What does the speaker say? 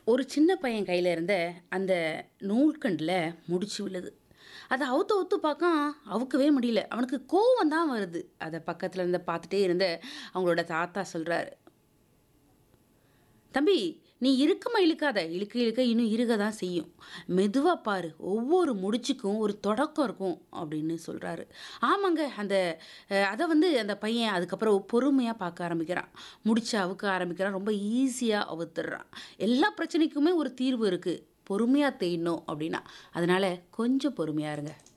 ஒரு சின்ன பையன் கையில் இருந்த அந்த நூல்கண்டில் முடிச்சு விழுது அதை அவுத்து அவுத்து பார்க்க அவுக்கவே முடியல அவனுக்கு கோவம் தான் வருது அதை பக்கத்தில் இருந்து பார்த்துட்டே இருந்த அவங்களோட தாத்தா சொல்கிறாரு தம்பி நீ இறுக்கமா இழுக்காத இழுக்க இழுக்க இன்னும் இருக தான் செய்யும் மெதுவாக பாரு ஒவ்வொரு முடிச்சுக்கும் ஒரு தொடக்கம் இருக்கும் அப்படின்னு சொல்கிறாரு ஆமாங்க அந்த அஹ், அதை வந்து அந்த பையன் அதுக்கப்புறம் பொறுமையாக பார்க்க ஆரம்பிக்கிறான் முடிச்சு அவுக்க ஆரம்பிக்கிறான் ரொம்ப ஈஸியாக அவுத்துடுறான் எல்லா பிரச்சனைக்குமே ஒரு தீர்வு இருக்குது பொறுமையாக தேயணும் அப்படின்னா அதனால் கொஞ்சம் பொறுமையாக இருங்க